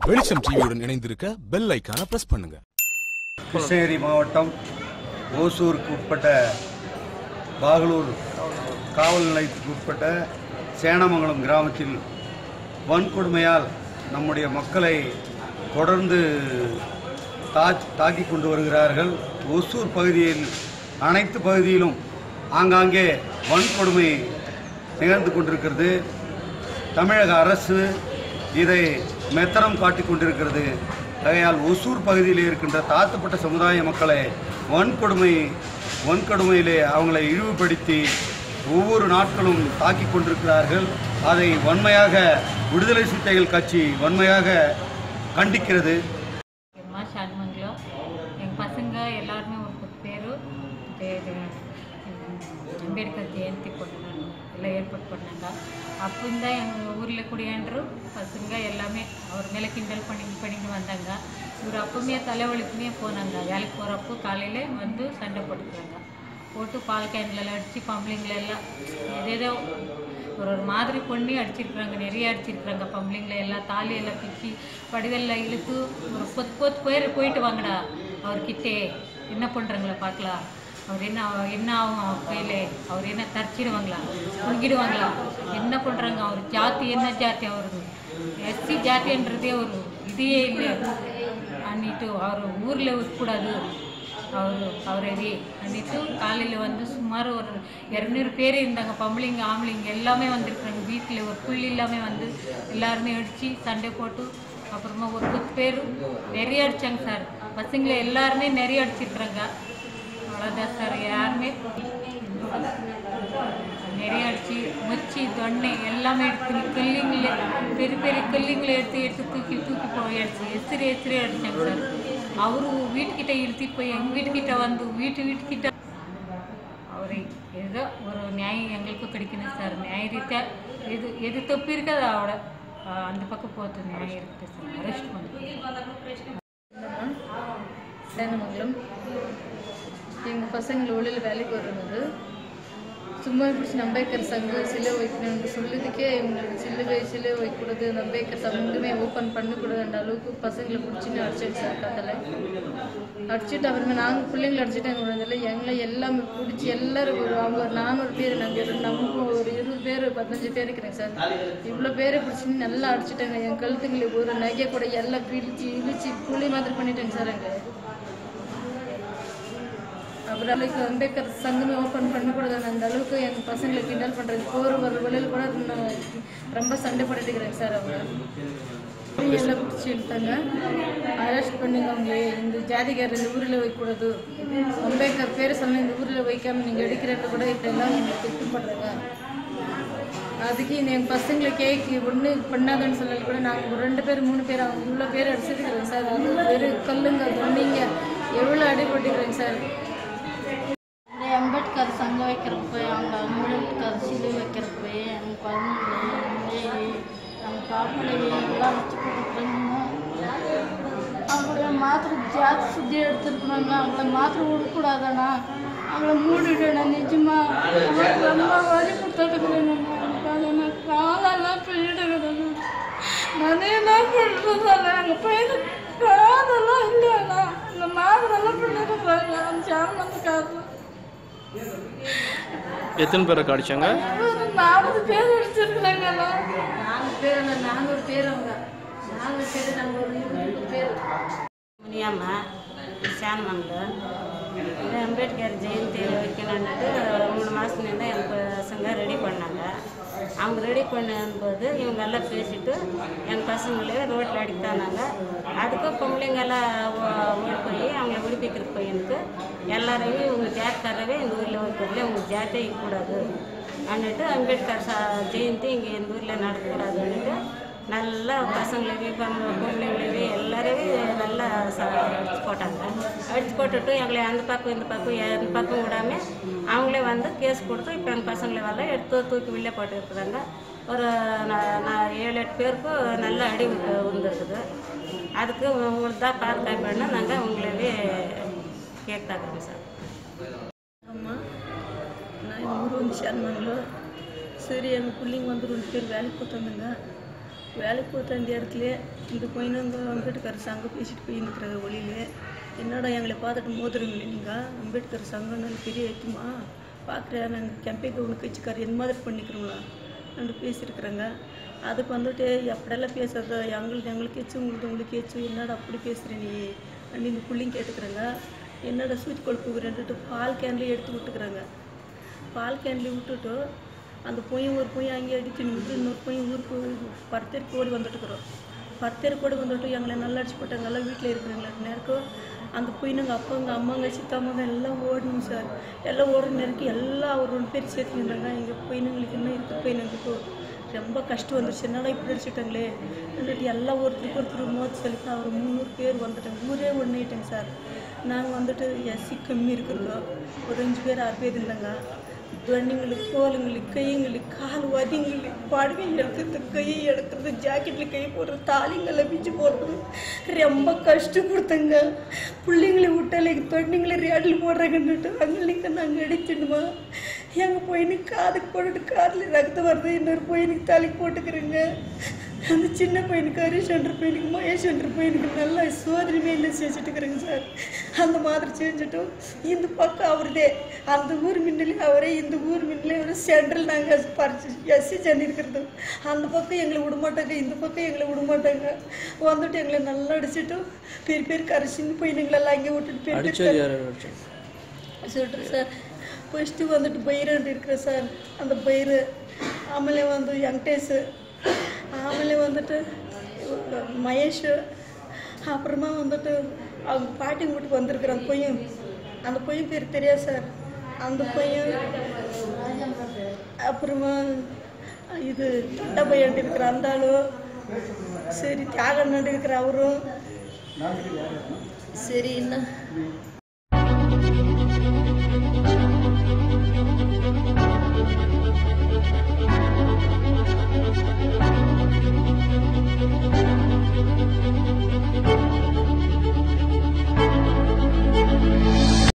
வெளிச்சம் டிவியுடன் இணைந்திருக்க பெல் ஐக்கான பிரஸ் பண்ணுங்க கிருஷ்ணகிரி மாவட்டம் ஓசூருக்கு உட்பட்ட பாகலூர் காவல் நிலையத்துக்கு உட்பட்ட சேனமங்கலம் கிராமத்தில் வன்கொடுமையால் நம்முடைய மக்களை தொடர்ந்து தாக் தாக்கி கொண்டு வருகிறார்கள் ஒசூர் பகுதியில் அனைத்து பகுதியிலும் ஆங்காங்கே வன்கொடுமை நிகழ்ந்து கொண்டிருக்கிறது தமிழக அரசு இதை மெத்தனம் காட்டிக் கொண்டிருக்கிறது ஆகையால் ஒசூர் பகுதியில் இருக்கின்ற தாழ்த்தப்பட்ட சமுதாய மக்களை வன்கொடுமை வன்கொடுமையிலே அவங்களை இழிவுபடுத்தி ஒவ்வொரு நாட்களும் தாக்கிக் கொண்டிருக்கிறார்கள் அதை வன்மையாக விடுதலை சிறுத்தைகள் கட்சி வன்மையாக கண்டிக்கிறது அம்மா ஷண்மங்கலம் எங்கள் பசங்க எல்லாருமே ஒரு பத்து பேர் அம்பேத்கர் ஜெயந்தி கொண்டாங்க எல்லாம் ஏற்பாடு பண்ணாங்க அப்போ தான் எங்கள் ஊரில் குடியாண்டு பசங்க எல்லாமே அவர் மேலே கிண்டல் பண்ணி பண்ணிட்டு வந்தாங்க இவர் அப்பவுமே தலைவலிக்குமே போனாங்க வேலைக்கு போகிறப்போ காலையில் வந்து சண்டை போட்டுக்கிறாங்க போட்டு பால் கேன்லலாம் அடித்து பொம்பளைங்களெல்லாம் ஏதேதோ ஒரு ஒரு மாதிரி பண்ணி அடிச்சிருக்கிறாங்க நிறைய அடிச்சிருக்கிறாங்க பொம்பளைங்களை எல்லாம் தாலி எல்லாம் பிச்சு படிவெல்லாம் இழுத்து ஒரு பொத்து பொத்து போயிரு போயிட்டு வாங்கடா அவர்கிட்டே என்ன பண்ணுறாங்களா பார்க்கலாம் அவர் என்ன என்ன ஆகும் அவர் கையில் அவர் என்ன தரிச்சிடுவாங்களா முழுங்கிடுவாங்களா என்ன பண்ணுறாங்க அவர் ஜாதி என்ன ஜாதி அவருக்கு எஸ்சி ஜாதின்றதே ஒரு இதையே இல்லை அன்னிட்டு அவர் ஊரில் இருக்கக்கூடாது ಅವರು ಅವರೇ அன்னைக்கு காலையில் வந்து சுமார் ஒரு இரநூறு பேர் இருந்தாங்க பொம்பளைங்க ஆம்பளைங்க எல்லாமே வந்திருக்காங்க வீட்டில் ஒரு புள்ளி எல்லாமே வந்து எல்லாருமே அடித்து சண்டை போட்டு அப்புறமா ஒரு பத்து பேர் நிறைய அடித்தாங்க சார் பசங்களை எல்லாருமே நிறைய அடிச்சிருக்கிறாங்க அவ்வளோதான் சார் யாருமே நிறைய அடிச்சு முச்சி தொன்னை எல்லாமே எடுத்து கல்லிங்களே பெரிய பெரிய கல்லிங்களை எடுத்து எடுத்து தூக்கி தூக்கி போய் அடிச்சு எசிரி எசிரி அடிச்சாங்க சார் அவரு வீட்டுக்கிட்ட இழுத்திட்டு போய் எங்கள் வீட்டுக்கிட்ட வந்து வீட்டு வீட்டுக்கிட்ட அவரை ஏதோ ஒரு நியாயம் எங்களுக்கு கிடைக்கணும் சார் நியாய ரீதியாக எது எது தப்பு இருக்காது அவட அந்த பக்கம் போகிறது நியாயம் இருக்குது சார் அரெஸ்ட் பண்ணி சேனமங்கலம் எங்கள் பசங்களை உள்ளில் வேலைக்கு வரும்போது சும்மா பிடிச்சி நம்பேக்கர் சங்கு சிலை வைக்கணும்னு சொல்லுறதுக்கே எங்களுக்கு சிலுவை சிலை வைக்கக்கூடாது நம்பேக்கர் சங்கமே ஓப்பன் பண்ணக்கூடாதுன்ற அளவுக்கு பசங்களை பிடிச்சின்னு அடிச்சிட்டு சார் கத்தில் அடிச்சுட்டு அப்புறமே நாங்கள் பிள்ளைங்களை அடிச்சுட்டாங்க விழுந்ததில்ல எங்களை எல்லாமே பிடிச்சி எல்லாரும் ஒரு அவங்க ஒரு நானூறு பேர் நாங்கள் இரு நமக்கு ஒரு இருபது பேர் பதினஞ்சு பேர் இருக்கிறேங்க சார் இவ்வளோ பேரை பிடிச்சி நல்லா அடிச்சுட்டாங்க என் கழுத்துங்களுக்கு ஒரு நகை கூட எல்லாம் பிடிச்சி இழுச்சி புளி மாதிரி பண்ணிட்டாங்க சார் எங்களை அப்புறம் அவளுக்கு அம்பேத்கர் சங்கமே ஓப்பன் பண்ணக்கூடாது அந்த அளவுக்கு எங்கள் பசங்களை கிண்டல் பண்ணுறது போகிற ஒரு வழியில் கூட நான் ரொம்ப சண்டை போட்டுட்டு இருக்கிறேன் சார் அவங்க எல்லாம் பிடிச்சி இழுத்தாங்க அரெஸ்ட் பண்ணுங்க அவங்க இந்த ஜாதிகார் இந்த ஊரில் வைக்கக்கூடாது அம்பேத்கர் பேரை சொன்ன இந்த ஊரில் வைக்காம நீங்கள் எடுக்கிறத கூட இப்படிலாம் எங்களுக்கு திட்டு பண்ணுறாங்க அதுக்கு இந்த எங்கள் பசங்களை கேக்கு ஒன்று பண்ணாதன்னு சொல்லல கூட நாங்கள் ஒரு ரெண்டு பேர் மூணு பேர் அவங்க இவ்வளோ பேர் அடிச்சிருக்கிறோங்க சார் அது வெறும் கல்லுங்க தொண்டிங்க எவ்வளோ அடிபட்டுக்கிறேங்க சார் இந்த அம்பேத்கர் சங்கம் வைக்கிறதுக்கு போய் அவங்க அம்பேத்கர் சிலை வைக்கிறதுக்கு போய் எங்கள் குழந்தைங்க எங்கள் நம்ம பாப்பிள்ளைங்க எல்லாம் வச்சு கொடுக்குறாங்க அவங்கள மாத்திரை ஜாதி சுத்தி எடுத்துருக்குறாங்க அவங்கள மாத்திரை விடக்கூடாதாண்ணா அவங்கள மூடிடணும் நிஜமா அவங்களுக்கு ரொம்ப வலி கொடுத்துட்டுக்கிறேன் எனக்கு காலெல்லாம் போயிடுகிறேன் நான் என்ன பண்ணுறதால எங்கள் பையனுக்கு காதெல்லாம் இல்லைண்ணா இந்த மாதிரிலாம் பண்ணிருக்கிறாங்க அந்த சாமந்தக்காரர் எத்தனை பேரை காடிச்சாங்க ஒரு நாற்பது பேர் அடிச்சிருக்கிறாங்கண்ணா நாங்கள் பேர் இல்லை நானூறு பேர் அவங்க நானூறு பேர் நாங்கள் ஒரு இருபது பேர் முனியಮ್ಮ ಶಾನ್ಮಂಗ್ಲ இது அம்பேத்கர் ஜெயந்தி வைக்கணுன்ட்டு மூணு மாதத்துலேருந்து என் பசங்க ரெடி பண்ணாங்க அவங்க ரெடி பண்ணும்போது இவங்க எல்லாம் பேசிட்டு என் பசங்களே ரோட்டில் அடித்தானாங்க அதுக்கு பொம்பளைங்கெல்லாம் ஓ- ஓடி போய் அவங்கள விடுவிக்கிற பையனுக்கு எல்லாரையும் இவங்க ஜாதிக்காரவே இந்த ஊரில் வைக்கிறதுல உங்க ஜாதியே கூடாது அன்னிட்டு அம்பேத்கர் சா ஜெயந்தி இங்கே இந்த ஊரில் நடக்கக்கூடாதுன்னுட்டு நல்லா பசங்களையும் பொம்பளைங்களையும் எல்லாரையும் நல்லா ச- அடிச்சு போட்டாங்க அடிச்சு போட்டுட்டு எங்களை அந்த பக்கம் இந்த பக்கம் எந்த பக்கம் விடாம அவங்களே வந்து கேஸ் கொடுத்து இப்போ எங்கள் பசங்களை எல்லாம் எடுத்து தூக்கி வெளியே போட்டு இருக்கிறாங்க ஒரு நா- நான் ஏழு எட்டு பேருக்கு நல்ல அடி வந்துருக்குது அதுக்கு உங்களுக்கு தான் பாதுகாப்பு வேணும் நாங்கள் உங்களவே கேட்டாக்குறோம் சார் அம்மா நான் எங்கள் ஊர் வந்து சேர்மங்களோ சரி எங்கள் பிள்ளைங்க வந்து ரெண்டு பேர் வேலைக்கு போட்டு வந்தாங்க வேலைக்கு போத்த இந்த இடத்துல இந்த பையனுங்க அம்பேத்கர் சங்கம் பேசிட்டு போய் நிற்கிறாங்க வழியிலே என்னடா எங்களை பார்த்துட்டு மோதுறீங்களே நீங்கள் அம்பேத்கர் சங்கம்னு பெரிய எத்துமா பார்க்குறேன் நாங்கள் கெம்பே கவுனு கட்சிக்காரர் என் மாதிரி பண்ணிக்கிறோங்களா ரெண்டு பேசியிருக்கிறாங்க அதுக்கு வந்துட்டு எப்படியெல்லாம் பேசுறது எங்களுக்கு எங்களுக்கு ஏச்சு உங்களுக்கு உங்களுக்கு ஏச்சு என்னடா அப்படி பேசுகிற நீ அப்படின்னு இந்த புள்ளிங்க கேட்டுக்கிறாங்க என்னடா ஸ்வீட் கொழுப்பு ரெண்டுட்டு பால் கேன்லேயே எடுத்து விட்டுக்கிறாங்க பால் கேன்லேயே விட்டுட்டு அந்த பொய்யும் ஒரு பொய்யும் அங்கேயே அடிச்சு விட்டு இன்னொரு பொய்யும் ஊருக்கு பர்த்தேருக்கு ஓடி வந்துட்டுக்கிறோம் பர்த்தேருக்கு ஓடி வந்துட்டு எங்களை நல்லா அடிச்சு போட்டாங்க எல்லாம் வீட்டில் இருக்கிறாங்களா நேரம் அந்த பொய்னுங்க அப்பாங்க அம்மாங்க சித்தாமாங்க எல்லாம் ஓடணும் சார் எல்லாம் ஓடுற நேரத்துக்கு எல்லாம் ஒரு ரெண்டு பேர் சேர்த்துருந்தாங்க எங்கள் பொய்னுங்களுக்கு இன்னும் இருக்கு பொய்னுங்களுக்கு ரொம்ப கஷ்டம் வந்துருச்சு என்னடா இப்படி அடிச்சுட்டாங்களே வந்துட்டு எல்லாம் ஒருத்தருக்கு ஒருத்தர் மோதி சொல்லிட்டு அவர் முந்நூறு பேர் வந்துட்டாங்க ஊரே ஒன்றுட்டாங்க சார் நாங்கள் வந்துட்டு எஸ்சி கம்மி இருக்கிறதோ ஒரு அஞ்சு பேர் ஆறு பேர் இருந்தாங்க தொண்ணிங்களுக்கு தோலுங்களுக்கு கைங்களுக்கு கால் வதிங்களுக்கு படவை எடுக்கிறது கையை எடுக்கிறது ஜாக்கெட்டில் கை போடுறது தாலிங்களை பிச்சு போடுறது ரொம்ப கஷ்டம் கொடுத்தங்க பிள்ளைங்களை விட்டாலே தொண்ணிங்களை ரேடில் போடுறாங்கன்னுட்டு அங்களுக்கு நாங்கள் அடிச்சிடுமா எங்கள் பையனுக்கு காதுக்கு போட்டுட்டு காதில் ரத்தம் வருது இன்னொரு பையனுக்கு தலைக்கு போட்டுக்கிறேங்க அந்த சின்ன பையனுக்கு ஹரிஷ் என்ற பையனுக்கு மகேஷ் என்ற பையனுக்கு நல்லா சோதனை மேலே செஞ்சுட்டு இருக்கிறேங்க சார் அந்த மாதிரி செஞ்சுட்டும் இந்த பக்கம் அவருதே அந்த ஊர் மின்னலே அவரே இந்த ஊர் மின்னலே அவரே சென்ட்ரல் நாங்கள் பறிச்சு எஸ்சி சென்னை இருக்கிறது அந்த பக்கம் எங்களை விட மாட்டாங்க இந்த பக்கம் எங்களை விட மாட்டாங்க வந்துட்டு எங்களை நல்லா அடிச்சுட்டும் பெரிய பெரிய கரை சின்ன பையனுங்களெல்லாம் அங்கே விட்டுட்டு பெரிய அடிச்சது பெரிய யார் அடிச்சது சொல்கிறேன் சார் ஃபஸ்ட்டு வந்துட்டு பைரன் இருக்கிற சார் அந்த பைரு ಆಮೇಲೆ ಒಂದು ವೆಂಕಟೇಶ್ ಆಮೇಲೆ வந்துட்டு மகேஷ் அப்புறமா வந்துட்டு அவங்க பாட்டி வீட்டுக்கு வந்திருக்கிற அந்த பையன் அந்த பையன் பேர் தெரியாது சார் அந்த பையன் அப்புறமா இது தொட்ட பையன் இருக்கிற அந்த ஆளும் சரி தியாகண்ணன் இருக்கிற அவரும் சரி என்ன